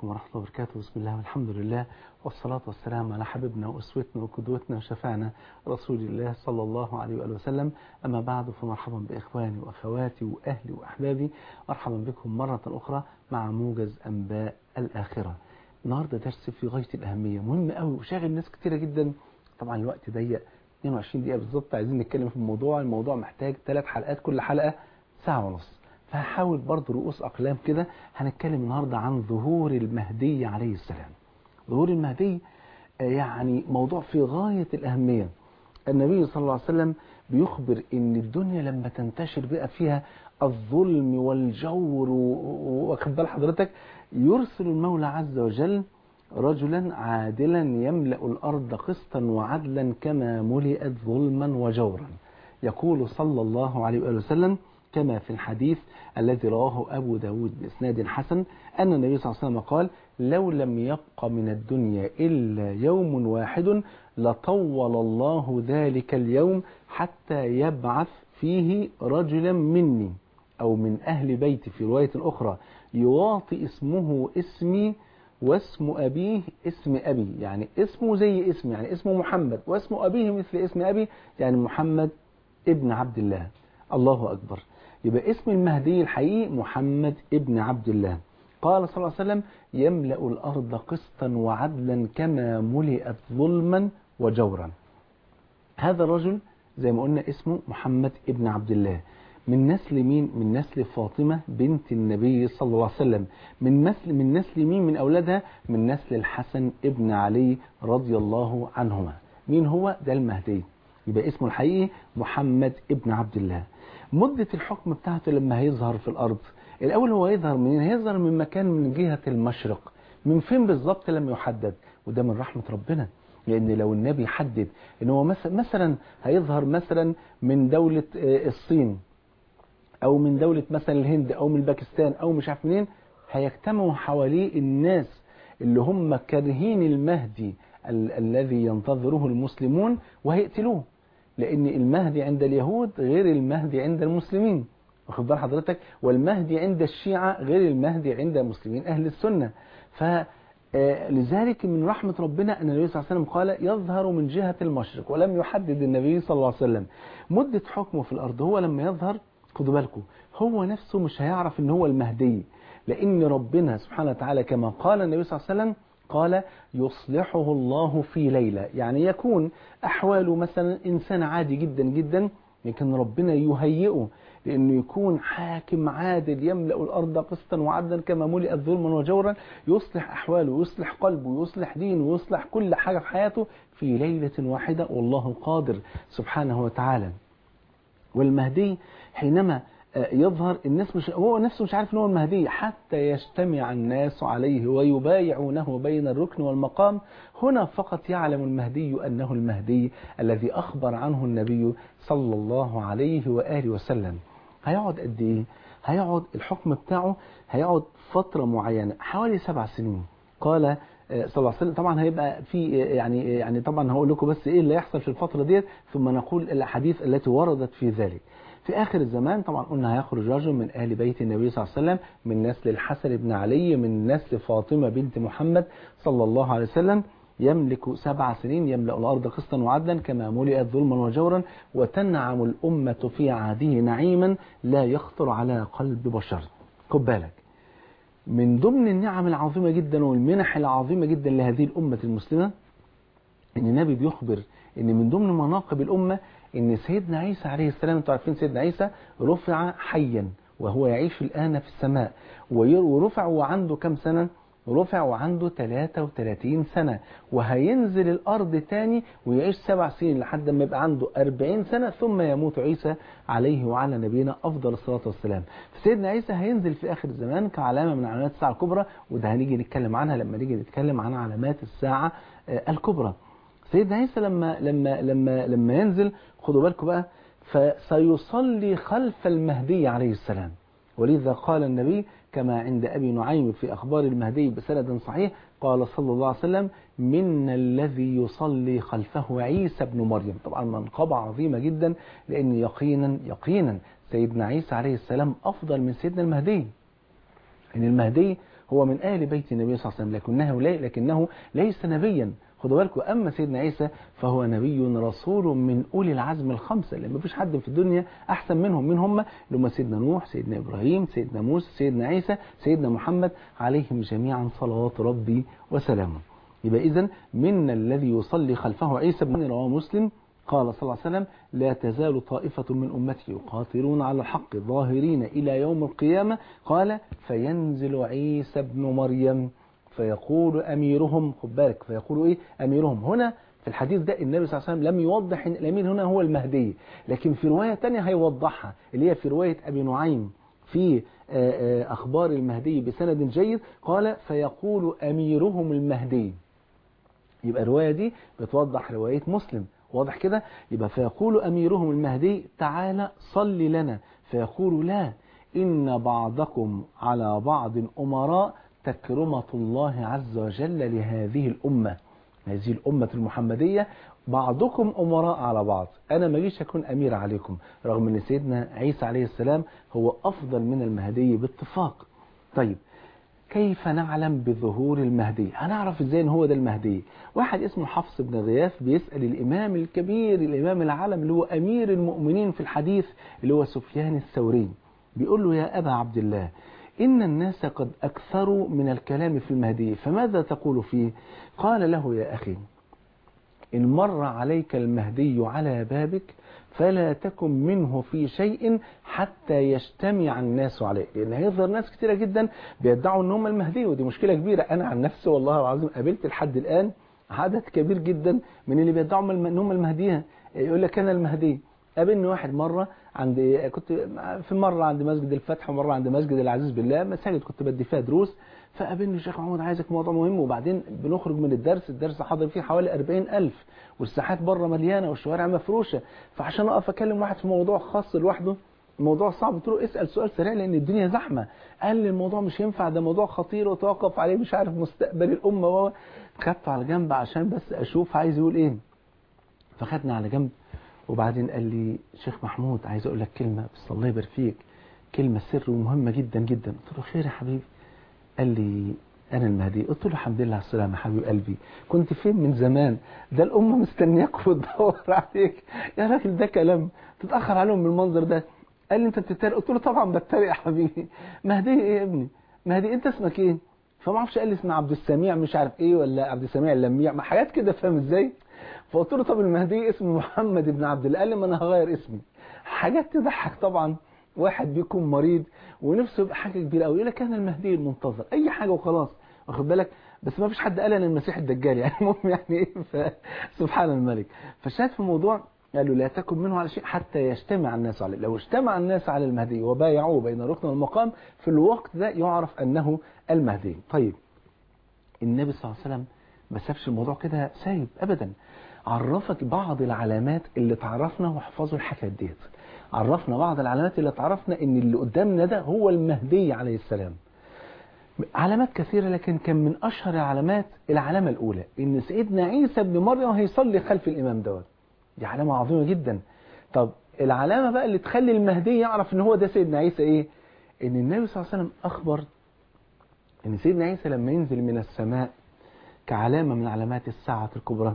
عليكم ورحمة الله وبركاته بسم الله والحمد لله والصلاة والسلام على حبيبنا وأسوتنا وقدوتنا وشفعنا رسول الله صلى الله عليه وآله وسلم أما بعد فمرحبا بإخواني وأخواتي وأهلي وأحبابي مرحبا بكم مرة أخرى مع موجز أنباء الآخرة النهاردة درس في غاية الأهمية مهم قوي وشاغل ناس كتيرة جدا طبعا الوقت ضيق 22 دقيقة بالظبط عايزين نتكلم في الموضوع الموضوع محتاج ثلاث حلقات كل حلقة ساعة ونص فهحاول برضه رؤوس أقلام كده هنتكلم النهاردة عن ظهور المهدي عليه السلام ظهور المهدي يعني موضوع في غاية الأهمية النبي صلى الله عليه وسلم بيخبر ان الدنيا لما تنتشر بقى فيها الظلم والجور واخد بال حضرتك يرسل المولى عز وجل رجلا عادلا يملأ الأرض قسطا وعدلا كما ملئت ظلما وجورا يقول صلى الله عليه وآله وسلم كما في الحديث الذي رواه أبو داود بإسناد حسن أن النبي صلى الله عليه وسلم قال لو لم يبق من الدنيا إلا يوم واحد لطول الله ذلك اليوم حتى يبعث فيه رجلا مني أو من أهل بيتي في رواية أخرى يواطي اسمه اسمي واسم أبيه اسم أبي يعني اسمه زي اسمي يعني اسمه محمد واسم أبيه مثل اسم أبي يعني محمد ابن عبد الله الله أكبر يبقى اسم المهدي الحقيقي محمد ابن عبد الله قال صلى الله عليه وسلم يملأ الأرض قسطا وعدلا كما ملئت ظلما وجورا هذا الرجل زي ما قلنا اسمه محمد ابن عبد الله من نسل مين من نسل فاطمة بنت النبي صلى الله عليه وسلم من نسل من نسل مين من أولادها من نسل الحسن ابن علي رضي الله عنهما مين هو ده المهدي يبقى اسمه الحقيقي محمد ابن عبد الله مدة الحكم بتاعته لما هيظهر في الأرض الأول هو هيظهر منين هيظهر من مكان من جهة المشرق من فين بالظبط لم يحدد وده من رحمة ربنا لأن لو النبي حدد ان هو مثلا هيظهر مثلا من دولة الصين أو من دولة مثلا الهند أو من باكستان أو مش عارف منين هيجتمعوا حواليه الناس اللي هم كارهين المهدي ال الذي ينتظره المسلمون وهيقتلوه لأن المهدي عند اليهود غير المهدي عند المسلمين واخد بال حضرتك والمهدي عند الشيعة غير المهدي عند المسلمين أهل السنة فلذلك من رحمة ربنا أن النبي صلى الله عليه وسلم قال يظهر من جهة المشرق ولم يحدد النبي صلى الله عليه وسلم مدة حكمه في الأرض هو لما يظهر خدوا بالكم هو نفسه مش هيعرف ان هو المهدي لأن ربنا سبحانه وتعالى كما قال النبي صلى الله عليه وسلم قال يصلحه الله في ليلة يعني يكون أحواله مثلا إنسان عادي جدا جدا لكن ربنا يهيئه لأنه يكون حاكم عادل يملأ الأرض قسطا وعدلا كما ملئت ظلما وجورا يصلح أحواله ويصلح قلبه ويصلح دينه ويصلح كل حاجة في حياته في ليلة واحدة والله قادر سبحانه وتعالى والمهدي حينما يظهر الناس مش هو نفسه مش عارف ان هو المهدي حتى يجتمع الناس عليه ويبايعونه بين الركن والمقام هنا فقط يعلم المهدي أنه المهدي الذي أخبر عنه النبي صلى الله عليه وآله وسلم هيقعد قد إيه؟ هيقعد الحكم بتاعه هيقعد فترة معينة حوالي سبع سنين قال صلى الله عليه وسلم طبعا هيبقى في يعني يعني طبعا هقول لكم بس ايه اللي هيحصل في الفترة ديت ثم نقول الاحاديث التي وردت في ذلك في آخر الزمان طبعا قلنا هيخرج رجل من أهل بيت النبي صلى الله عليه وسلم من نسل الحسن بن علي من نسل فاطمة بنت محمد صلى الله عليه وسلم يملك سبع سنين يملأ الأرض قسطا وعدلا كما ملئت ظلما وجورا وتنعم الأمة في عهده نعيما لا يخطر على قلب بشر خد بالك من ضمن النعم العظيمة جدا والمنح العظيمة جدا لهذه الأمة المسلمة ان النبي بيخبر ان من ضمن مناقب الأمة ان سيدنا عيسى عليه السلام انتوا عارفين سيدنا عيسى رفع حيا وهو يعيش الآن في السماء ورفع وعنده كم سنة رفع وعنده 33 سنة وهينزل الأرض تاني ويعيش سبع سنين لحد ما يبقى عنده 40 سنة ثم يموت عيسى عليه وعلى نبينا أفضل الصلاة والسلام فسيدنا عيسى هينزل في آخر الزمان كعلامة من علامات الساعة الكبرى وده هنيجي نتكلم عنها لما نيجي نتكلم عن علامات الساعة الكبرى سيدنا عيسى لما لما لما لما ينزل خدوا بالكم بقى فسيصلي خلف المهدي عليه السلام ولذا قال النبي كما عند أبي نعيم في أخبار المهدي بسند صحيح قال صلى الله عليه وسلم من الذي يصلي خلفه عيسى بن مريم طبعا منقبة عظيمة جدا لأن يقينا يقينا سيدنا عيسى عليه السلام أفضل من سيدنا المهدي إن المهدي هو من آل بيت النبي صلى الله عليه وسلم لكنه, لي لكنه ليس نبيا خدوا بالكم أما سيدنا عيسى فهو نبي رسول من أولي العزم الخمسة لأن مفيش حد في الدنيا أحسن منهم من هم اللي هم سيدنا نوح سيدنا إبراهيم سيدنا موسى سيدنا عيسى سيدنا محمد عليهم جميعا صلوات ربي وسلامه يبقى إذن منا الذي يصلي خلفه عيسى بن رواه مسلم قال صلى الله عليه وسلم لا تزال طائفة من أمتي يقاتلون على الحق ظاهرين إلى يوم القيامة قال فينزل عيسى بن مريم فيقول أميرهم خد بالك فيقول إيه أميرهم هنا في الحديث ده النبي صلى الله عليه وسلم لم يوضح ان الأمير هنا هو المهدي لكن في رواية تانية هيوضحها اللي هي في رواية أبي نعيم في أخبار المهدي بسند جيد قال فيقول أميرهم المهدي يبقى الرواية دي بتوضح رواية مسلم واضح كده يبقى فيقول أميرهم المهدي تعالى صل لنا فيقول لا إن بعضكم على بعض أمراء تكرمة الله عز وجل لهذه الأمة هذه الأمة المحمدية بعضكم أمراء على بعض أنا ما جيش أكون أمير عليكم رغم أن سيدنا عيسى عليه السلام هو أفضل من المهدي باتفاق طيب كيف نعلم بظهور المهدي هنعرف ازاي ان هو ده المهدي واحد اسمه حفص بن غياث بيسأل الامام الكبير الامام العالم اللي هو امير المؤمنين في الحديث اللي هو سفيان الثوري بيقول له يا ابا عبد الله إن الناس قد أكثروا من الكلام في المهدي فماذا تقول فيه قال له يا أخي إن مر عليك المهدي على بابك فلا تكن منه في شيء حتى يجتمع الناس عليه لأن هيظهر ناس كتيرة جدا بيدعوا أن هم المهدي ودي مشكلة كبيرة أنا عن نفسي والله العظيم قابلت لحد الآن عدد كبير جدا من اللي بيدعوا أن هم المهديين يقول لك أنا المهدي قابلني واحد مرة عند كنت في مرة عند مسجد الفتح ومرة عند مسجد العزيز بالله مساجد كنت بدي فيها دروس فقابلني الشيخ محمود عايزك موضوع مهم وبعدين بنخرج من الدرس الدرس حاضر فيه حوالي 40000 والساحات بره مليانة والشوارع مفروشة فعشان أقف أكلم واحد في موضوع خاص لوحده الموضوع صعب قلت له اسأل سؤال سريع لأن الدنيا زحمة قال لي الموضوع مش ينفع ده موضوع خطير وتوقف عليه مش عارف مستقبل الأمة خدته على جنب عشان بس أشوف عايز يقول إيه فخدنا على جنب وبعدين قال لي شيخ محمود عايز اقول لك كلمة بس الله يبارك فيك كلمة سر ومهمة جدا جدا قلت له خير يا حبيبي قال لي انا المهدي قلت له الحمد لله على السلامة حبيب قلبي كنت فين من زمان ده الامة مستنياك وتدور عليك يا راجل ده كلام تتأخر عليهم بالمنظر ده قال لي انت بتتريق قلت له طبعا بتريق يا حبيبي مهدي ايه يا ابني مهدي انت اسمك ايه فما اعرفش قال لي اسمه عبد السميع مش عارف ايه ولا عبد السميع اللميع ما حاجات كده فاهم ازاي فقلت له طب المهدي اسمه محمد بن عبد الله قال لي ما انا هغير اسمي حاجات تضحك طبعا واحد بيكون مريض ونفسه يبقى حاجه كبيره قوي يقول لك انا المهدي المنتظر اي حاجه وخلاص واخد بالك بس ما فيش حد قال انا المسيح الدجال يعني المهم يعني ايه سبحان الملك فالشاهد في الموضوع قال له لا تكن منه على شيء حتى يجتمع الناس عليه لو اجتمع الناس على المهدي وبايعوه بين الركن والمقام في الوقت ده يعرف انه المهدي طيب النبي صلى الله عليه وسلم ما سابش الموضوع كده سايب ابدا عرفك بعض العلامات اللي تعرفنا واحفظوا الحكايات ديت عرفنا بعض العلامات اللي تعرفنا ان اللي قدامنا ده هو المهدي عليه السلام علامات كثيرة لكن كان من أشهر العلامات العلامة الأولى إن سيدنا عيسى ابن مريم هيصلي خلف الإمام دوت دي علامة عظيمة جدا طب العلامة بقى اللي تخلي المهدي يعرف إن هو ده سيدنا عيسى إيه إن النبي صلى الله عليه وسلم أخبر إن سيدنا عيسى لما ينزل من السماء كعلامة من علامات الساعة الكبرى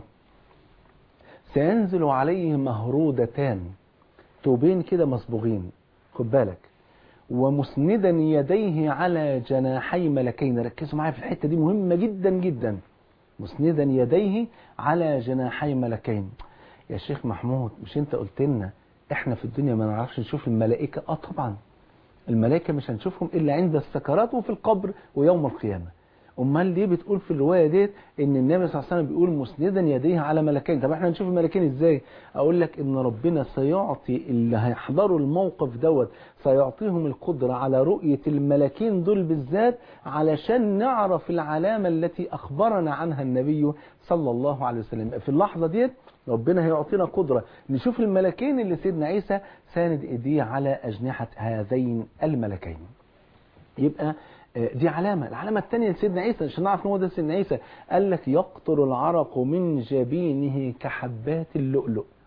سينزل عليه مهرودتان توبين كده مصبوغين خد بالك ومسندا يديه على جناحي ملكين ركزوا معايا في الحتة دي مهمة جدا جدا مسندا يديه على جناحي ملكين يا شيخ محمود مش انت قلت لنا احنا في الدنيا ما نعرفش نشوف الملائكة اه طبعا الملائكة مش هنشوفهم الا عند السكرات وفي القبر ويوم القيامة امال ليه بتقول في الروايه ديت ان النبي صلى الله عليه وسلم بيقول مسندا يديه على ملكين طب احنا هنشوف الملكين ازاي اقول لك ان ربنا سيعطي اللي هيحضروا الموقف دوت سيعطيهم القدره على رؤيه الملكين دول بالذات علشان نعرف العلامه التي اخبرنا عنها النبي صلى الله عليه وسلم في اللحظه ديت ربنا هيعطينا قدره نشوف الملكين اللي سيدنا عيسى ساند ايديه على اجنحه هذين الملكين يبقى دي علامة العلامة الثانية لسيدنا عيسى عشان نعرف ان هو ده سيدنا عيسى قال لك يقطر العرق من جبينه كحبات اللؤلؤ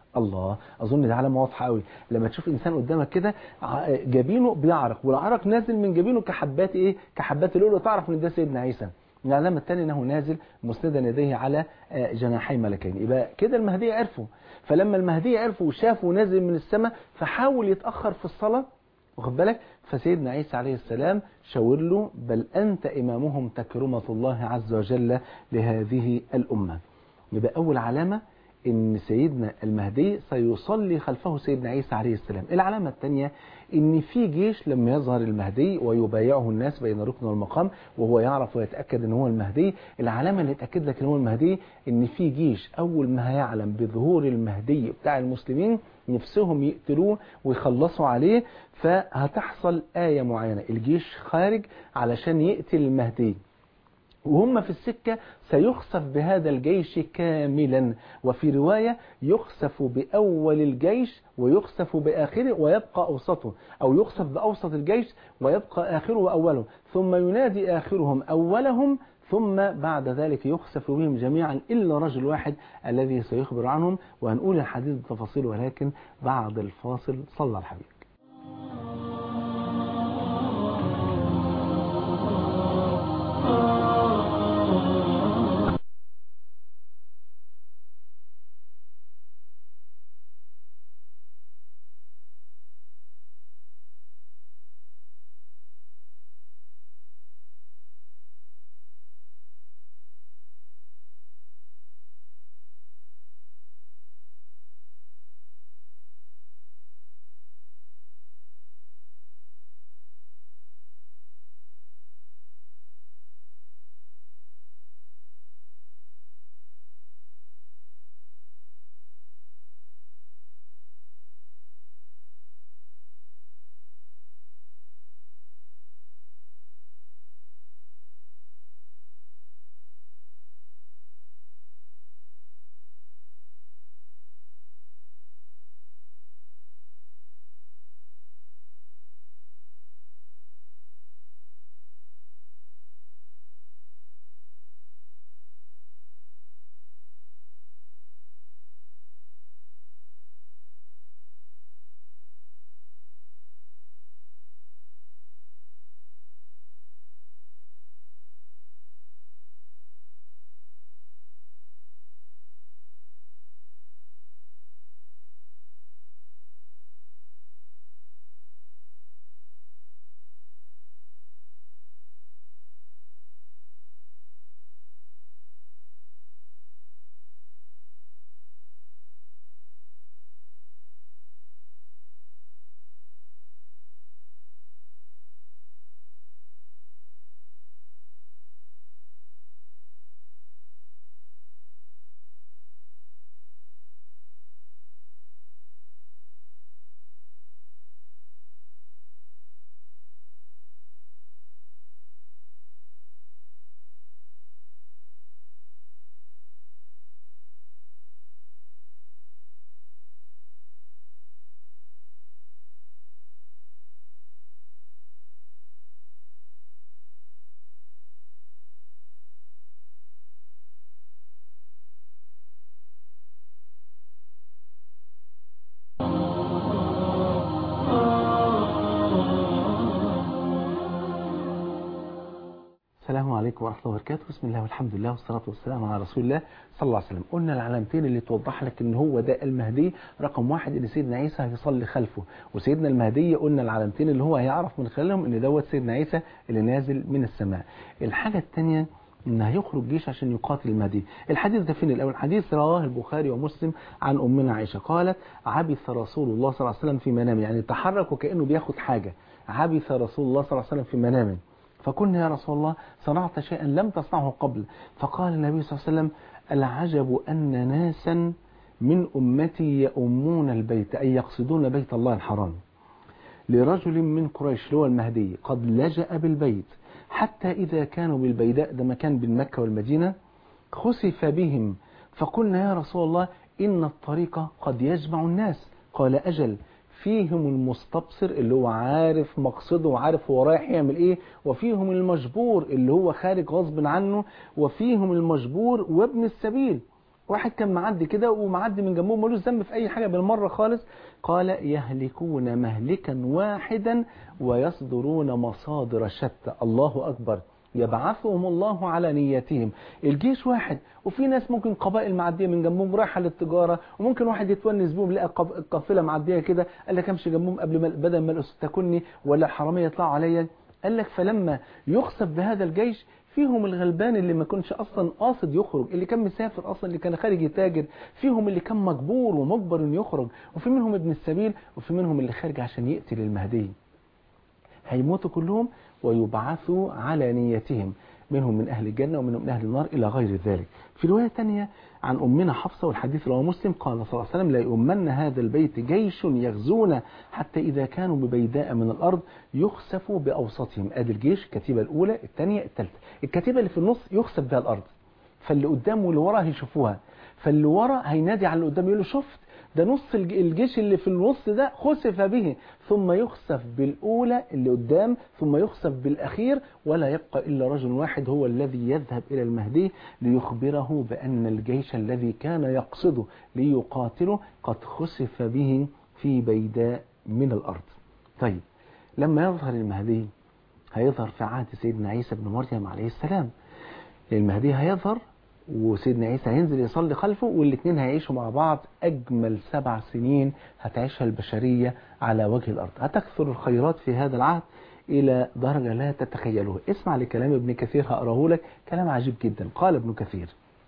الله اظن دي علامه واضحه قوي لما تشوف انسان قدامك كده ع- جبينه بيعرق والعرق نازل من جبينه كحبات ايه كحبات اللؤلؤ تعرف ان ده سيدنا عيسى العلامه الثانيه انه نازل مسندا يديه على آه، جناحي ملكين يبقى كده المهدي عرفه فلما المهدي عرفه وشافه نازل من السماء فحاول يتاخر في الصلاه واخد بالك فسيدنا عيسى عليه السلام شاور له بل انت امامهم تكرمه الله عز وجل لهذه الامه يبقى اول علامه ان سيدنا المهدي سيصلي خلفه سيدنا عيسى عليه السلام العلامة الثانية ان في جيش لما يظهر المهدي ويبايعه الناس بين الركن والمقام وهو يعرف ويتأكد ان هو المهدي العلامة اللي تأكد لك ان هو المهدي ان في جيش اول ما هيعلم بظهور المهدي بتاع المسلمين نفسهم يقتلوه ويخلصوا عليه فهتحصل آية معينة الجيش خارج علشان يقتل المهدي وهم في السكة سيخسف بهذا الجيش كاملا وفي رواية يخسف بأول الجيش ويخسف بآخره ويبقى أوسطه أو يخسف بأوسط الجيش ويبقى آخره وأوله ثم ينادي آخرهم أولهم ثم بعد ذلك يخسف بهم جميعا إلا رجل واحد الذي سيخبر عنهم وهنقول الحديث بتفاصيل ولكن بعد الفاصل صلى الحبيب السلام عليكم ورحمة الله وبركاته بسم الله والحمد لله والصلاة والسلام على رسول الله صلى الله عليه وسلم قلنا العلامتين اللي توضح لك ان هو ده المهدي رقم واحد ان سيدنا عيسى هيصلي خلفه وسيدنا المهدي قلنا العلامتين اللي هو هيعرف من خلالهم ان دوت سيدنا عيسى اللي نازل من السماء الحاجة الثانية ان هيخرج جيش عشان يقاتل المهدي الحديث ده فين الاول الحديث رواه البخاري ومسلم عن امنا عائشه قالت عبث رسول الله صلى الله عليه وسلم في منامه يعني تحرك وكانه بياخد حاجه عبث رسول الله صلى الله عليه وسلم في منامه فقلنا يا رسول الله صنعت شيئا لم تصنعه قبل فقال النبي صلى الله عليه وسلم العجب أن ناسا من أمتي يؤمون البيت أي يقصدون بيت الله الحرام لرجل من قريش اللي هو المهدي قد لجأ بالبيت حتى إذا كانوا بالبيداء ده مكان بين مكة والمدينة خسف بهم فقلنا يا رسول الله إن الطريق قد يجمع الناس قال أجل فيهم المستبصر اللي هو عارف مقصده وعارف هو رايح يعمل ايه وفيهم المجبور اللي هو خارج غصب عنه وفيهم المجبور وابن السبيل واحد كان معدي كده ومعدي من جنبهم ملوش ذنب في أي حاجة بالمرة خالص قال يهلكون مهلكا واحدا ويصدرون مصادر شتى الله أكبر يبعثهم الله على نيتهم الجيش واحد وفي ناس ممكن قبائل معديه من جنبهم رايحه للتجاره وممكن واحد يتونس بهم لقى قب- قافله معديه كده قال لك امشي جنبهم قبل ما بدل ما الاسود تاكلني ولا الحراميه يطلعوا عليا قال لك فلما يخسف بهذا الجيش فيهم الغلبان اللي ما كانش اصلا قاصد يخرج اللي كان مسافر اصلا اللي كان خارج يتاجر فيهم اللي كان مجبور ومجبر انه يخرج وفي منهم ابن السبيل وفي منهم اللي خارج عشان يقتل المهدي هيموتوا كلهم ويبعثوا على نيتهم منهم من أهل الجنة ومنهم من أهل النار إلى غير ذلك في رواية تانية عن أمنا حفصة والحديث رواه مسلم قال صلى الله عليه وسلم لا يؤمن هذا البيت جيش يغزون حتى إذا كانوا ببيداء من الأرض يخسفوا بأوسطهم أدي الجيش الكتيبة الأولى الثانية الثالثة الكتيبة اللي في النص يخسف بها الأرض فاللي قدام واللي ورا هيشوفوها فاللي ورا هينادي على اللي قدام يقول له شفت ده نص الج- الجيش اللي في النص ده خسف به ثم يخسف بالأولى اللي قدام ثم يخسف بالأخير ولا يبقى إلا رجل واحد هو الذي يذهب إلى المهدي ليخبره بأن الجيش الذي كان يقصده ليقاتله قد خسف به في بيداء من الأرض طيب لما يظهر المهدي هيظهر في عهد سيدنا عيسى بن مريم عليه السلام المهدي هيظهر وسيدنا عيسى هينزل يصلي خلفه والاثنين هيعيشوا مع بعض أجمل سبع سنين هتعيشها البشرية على وجه الأرض هتكثر الخيرات في هذا العهد إلى درجة لا تتخيلوها اسمع لكلام ابن كثير هقراه لك كلام عجيب جدا قال ابن كثير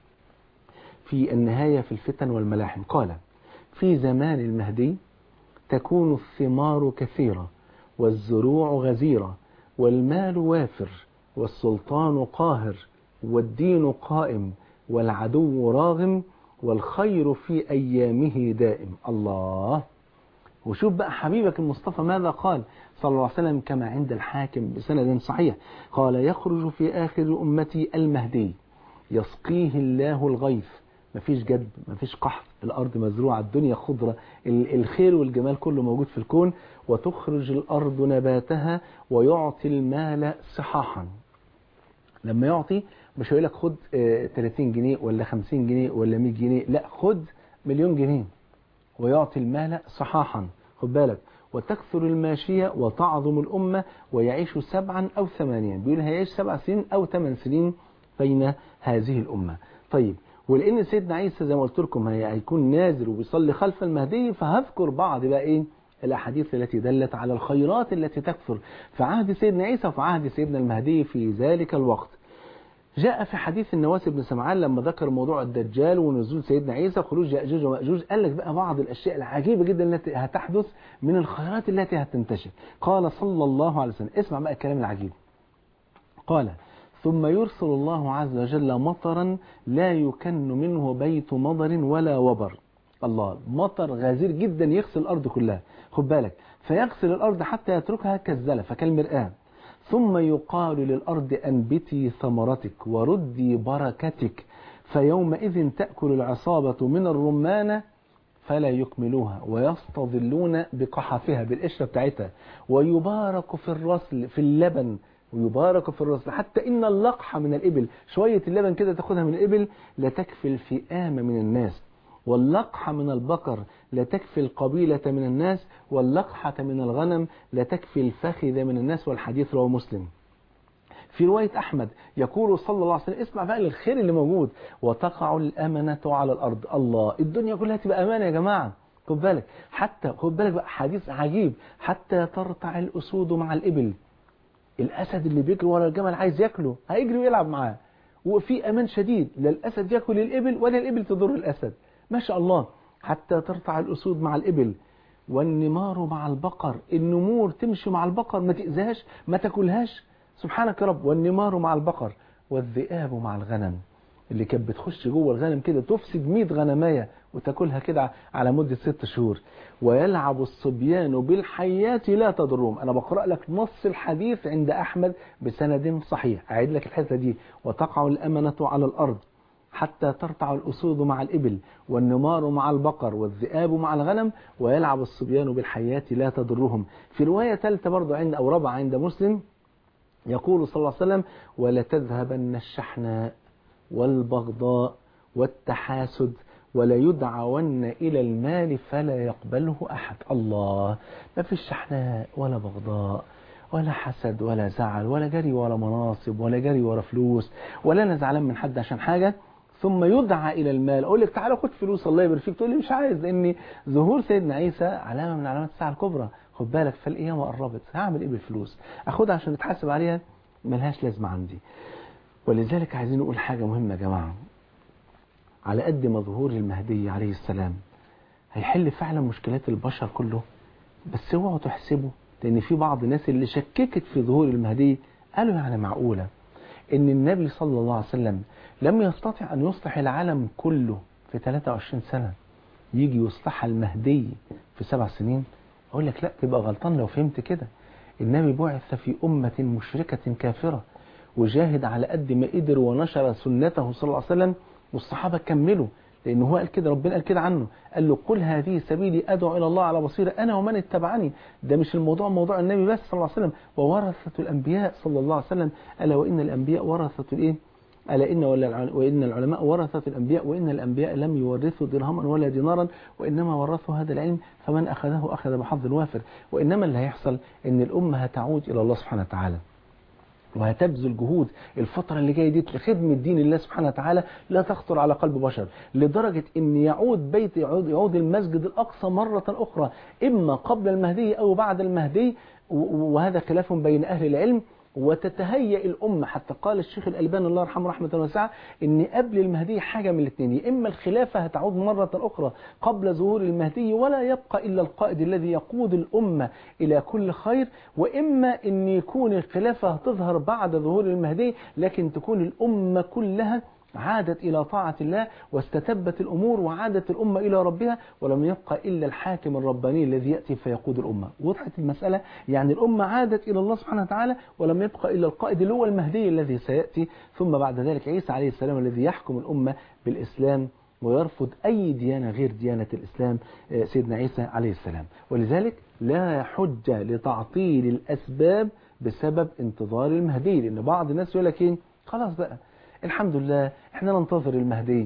في النهاية في الفتن والملاحم قال في زمان المهدي تكون الثمار كثيرة والزروع غزيرة والمال وافر والسلطان قاهر والدين قائم والعدو راغم والخير في أيامه دائم الله وشوف بقى حبيبك المصطفى ماذا قال صلى الله عليه وسلم كما عند الحاكم بسند صحيح قال يخرج في آخر أمتي المهدي يسقيه الله الغيث مفيش جدب مفيش قحط الأرض مزروعة الدنيا خضرة ال- الخير والجمال كله موجود في الكون وتخرج الأرض نباتها ويعطي المال صحاحا لما يعطي مش هيقول لك خد آه، 30 جنيه ولا 50 جنيه ولا 100 جنيه لا خد مليون جنيه ويعطي المال صحاحا خد بالك وتكثر الماشية وتعظم الأمة ويعيش سبعا أو ثمانيا بيقول هيعيش سبع سنين أو ثمان سنين بين هذه الأمة طيب ولأن سيدنا عيسى زي ما قلت لكم هي- هيكون نازل وبيصلي خلف المهدي فهذكر بعض بقى إيه الأحاديث التي دلت على الخيرات التي تكثر في عهد سيدنا عيسى وفي عهد سيدنا المهدي في ذلك الوقت جاء في حديث النواس بن سمعان لما ذكر موضوع الدجال ونزول سيدنا عيسى وخروج يأجوج ومأجوج قال لك بقى بعض الأشياء العجيبة جدا التي هتحدث من الخيرات التي هتنتشر قال صلى الله عليه وسلم اسمع بقى الكلام العجيب قال ثم يرسل الله عز وجل مطرا لا يكن منه بيت مضر ولا وبر الله مطر غزير جدا يغسل الأرض كلها خد بالك فيغسل الأرض حتى يتركها كالزلفة كالمرآة ثم يقال للأرض أنبتي ثمرتك وردي بركتك فيومئذ تأكل العصابة من الرمانة فلا يكملوها ويستظلون بقحفها بالقشرة بتاعتها ويبارك في الرسل في اللبن ويبارك في الرسل حتى إن اللقحة من الإبل شوية اللبن كده تاخدها من الإبل لا تكفي الفئام من الناس واللقحة من البقر لا تكفي القبيلة من الناس واللقحة من الغنم لا تكفي الفخذ من الناس والحديث رواه مسلم في رواية أحمد يقول صلى الله عليه وسلم اسمع بقى للخير اللي موجود وتقع الأمنة على الأرض الله الدنيا كلها تبقى أمانة يا جماعة خد بالك حتى خد بالك بقى حديث عجيب حتى ترتع الأسود مع الإبل الأسد اللي بيجري ورا الجمل عايز ياكله هيجري ويلعب معاه وفي أمان شديد لا الأسد ياكل الإبل ولا الإبل تضر الأسد ما شاء الله حتى ترتع الأسود مع الإبل والنمار مع البقر النمور تمشي مع البقر ما تأذيهاش ما تاكلهاش سبحانك يا رب والنمار مع البقر والذئاب مع الغنم اللي كانت بتخش جوه الغنم كده تفسد 100 غنمايه وتاكلها كده على مده ست شهور ويلعب الصبيان بالحيات لا تضرهم انا بقرا لك نص الحديث عند احمد بسند صحيح اعيد لك الحته دي وتقع الامنه على الارض حتى ترتع الأسود مع الإبل والنمار مع البقر والذئاب مع الغنم ويلعب الصبيان بالحيات لا تضرهم في رواية ثالثة برضو عند أو رابعة عند مسلم يقول صلى الله عليه وسلم ولتذهبن الشحناء والبغضاء والتحاسد ولا يدعون إلى المال فلا يقبله أحد الله ما فيش شحناء ولا بغضاء ولا حسد ولا زعل ولا جري ورا مناصب ولا جري ورا فلوس ولا انا زعلان من حد عشان حاجة ثم يدعى إلى المال أقول لك تعالى خد فلوس الله يبارك فيك تقول لي مش عايز لأن ظهور سيدنا عيسى علامة من علامات الساعة الكبرى خد بالك فالقيامة قربت هعمل إيه بالفلوس أخدها عشان أتحاسب عليها ملهاش لازمة عندي ولذلك عايزين نقول حاجة مهمة يا جماعة على قد ما ظهور المهدي عليه السلام هيحل فعلا مشكلات البشر كله بس اوعوا تحسبوا لأن في بعض الناس اللي شككت في ظهور المهدي قالوا يعني معقولة إن النبي صلى الله عليه وسلم لم يستطع أن يصلح العالم كله في 23 سنة يجي يصلح المهدي في سبع سنين أقول لك لا تبقى غلطان لو فهمت كده النبي بعث في أمة مشركة كافرة وجاهد على قد ما قدر ونشر سنته صلى الله عليه وسلم والصحابة كملوا لأن هو قال كده ربنا قال كده عنه قال له قل هذه سبيلي أدعو إلى الله على بصيرة أنا ومن اتبعني ده مش الموضوع موضوع النبي بس صلى الله عليه وسلم وورثة الأنبياء صلى الله عليه وسلم ألا وإن الأنبياء ورثة الإيه ألا إن ولا وإن العلماء ورثة الأنبياء وإن الأنبياء لم يورثوا درهما ولا دينارا وإنما ورثوا هذا العلم فمن أخذه أخذ بحظ وافر وإنما اللي هيحصل إن الأمة هتعود إلى الله سبحانه وتعالى وهتبذل جهود الفترة اللي جاية دي لخدمة دين الله سبحانه وتعالى لا تخطر على قلب بشر لدرجة ان يعود بيت يعود, يعود المسجد الأقصى مرة أخرى إما قبل المهدي أو بعد المهدي وهذا خلاف بين أهل العلم وتتهيأ الأمة حتى قال الشيخ الألباني الله يرحمه رحمة واسعة إن قبل المهدي حاجة من الاثنين يا إما الخلافة هتعود مرة أخرى قبل ظهور المهدي ولا يبقى إلا القائد الذي يقود الأمة إلى كل خير وإما أن يكون الخلافة هتظهر بعد ظهور المهدي لكن تكون الأمة كلها عادت إلى طاعة الله واستتبت الأمور وعادت الأمة إلى ربها ولم يبقى إلا الحاكم الرباني الذي يأتي فيقود الأمة وضحت المسألة يعني الأمة عادت إلى الله سبحانه وتعالى ولم يبقى إلا القائد اللي هو المهدي الذي سيأتي ثم بعد ذلك عيسى عليه السلام الذي يحكم الأمة بالإسلام ويرفض أي ديانة غير ديانة الإسلام سيدنا عيسى عليه السلام ولذلك لا حجة لتعطيل الأسباب بسبب انتظار المهدي لأن بعض الناس يقول لك إيه خلاص بقى الحمد لله احنا ننتظر المهدي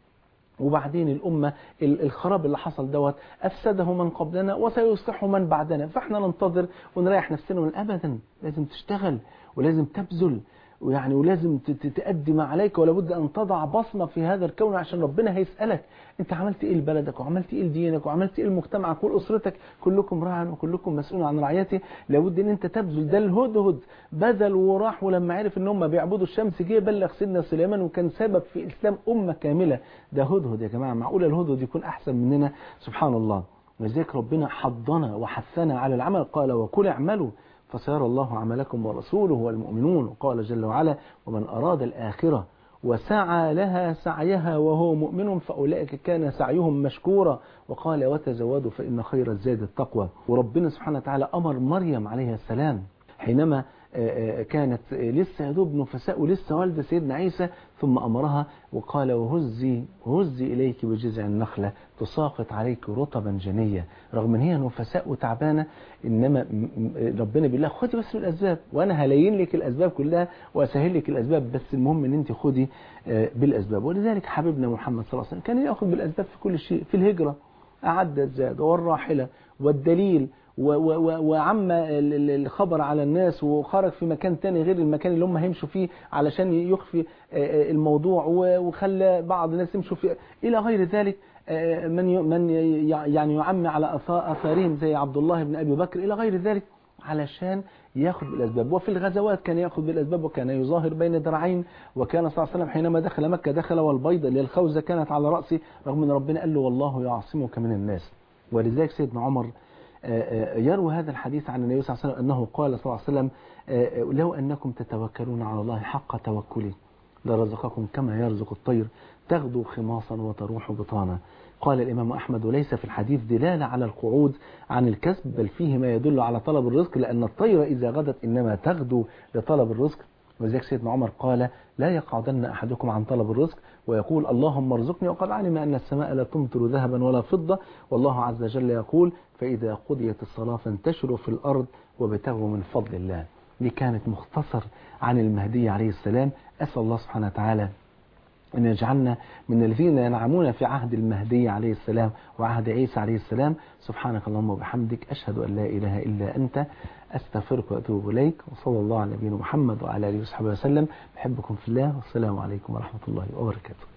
وبعدين الأمة الخراب اللي حصل دوت أفسده من قبلنا وسيصلحه من بعدنا فاحنا ننتظر ونريح نفسنا من أبدا لازم تشتغل ولازم تبذل ويعني ولازم تأدي ما عليك ولا بد أن تضع بصمة في هذا الكون عشان ربنا هيسألك أنت عملت إيه لبلدك وعملت إيه لدينك وعملت إيه لمجتمعك ولأسرتك كلكم راع وكلكم مسؤول عن رعيته لابد أن أنت تبذل ده الهدهد بذل وراح ولما عرف أن هم بيعبدوا الشمس جه بلغ سيدنا سليمان وكان سبب في إسلام أمة كاملة ده هدهد يا جماعة معقول الهدهد يكون أحسن مننا سبحان الله ولذلك ربنا حضنا وحثنا على العمل قال وكل اعملوا فسيرى الله عملكم ورسوله والمؤمنون قال جل وعلا ومن أراد الآخرة وسعى لها سعيها وهو مؤمن فأولئك كان سعيهم مشكورا وقال وتزودوا فإن خير الزاد التقوى وربنا سبحانه وتعالى أمر مريم عليه السلام حينما كانت لسه يدوب نفساء ولسه والدة سيدنا عيسى ثم أمرها وقال وهزي وهزي إليك بجذع النخلة تساقط عليك رطبا جنيا رغم ان هي نفساء وتعبانة إنما ربنا بيقول لها خدي بس من الأسباب وأنا هلين لك الأسباب كلها وأسهل لك الأسباب بس المهم أن أنت خدي بالأسباب ولذلك حبيبنا محمد صلى الله عليه وسلم كان يأخذ بالأسباب في كل شيء في الهجرة أعد الزاد والراحلة والدليل وعم الخبر على الناس وخرج في مكان تاني غير المكان اللي هم هيمشوا فيه علشان يخفي الموضوع وخلى بعض الناس يمشوا فيه إلى غير ذلك من من يعني يعمي على أثارهم زي عبد الله بن أبي بكر إلى غير ذلك علشان ياخذ بالأسباب وفي الغزوات كان ياخذ بالأسباب وكان يظاهر بين درعين وكان صلى الله عليه وسلم حينما دخل مكة دخل والبيضة اللي الخوذة كانت على رأسه رغم أن ربنا قال له والله يعصمك من الناس ولذلك سيدنا عمر يروي هذا الحديث عن النبي صلى الله عليه وسلم أنه قال صلى الله عليه وسلم لو أنكم تتوكلون على الله حق توكله لرزقكم كما يرزق الطير تغدو خماصا وتروح بطانا قال الإمام أحمد وليس في الحديث دلالة على القعود عن الكسب بل فيه ما يدل على طلب الرزق لأن الطير إذا غدت إنما تغدو لطلب الرزق وذلك سيدنا عمر قال لا يقعدن أحدكم عن طلب الرزق ويقول اللهم ارزقني وقد علم أن السماء لا تمطر ذهبا ولا فضة والله عز وجل يقول فإذا قضيت الصلاة فانتشروا في الأرض وابتغوا من فضل الله دي كانت مختصر عن المهدي عليه السلام أسأل الله سبحانه وتعالى أن يجعلنا من الذين ينعمون في عهد المهدي عليه السلام وعهد عيسى عليه السلام سبحانك اللهم وبحمدك أشهد أن لا إله إلا أنت أستغفرك وأتوب إليك وصلى الله على نبينا محمد وعلى آله وصحبه وسلم بحبكم في الله والسلام عليكم ورحمة الله وبركاته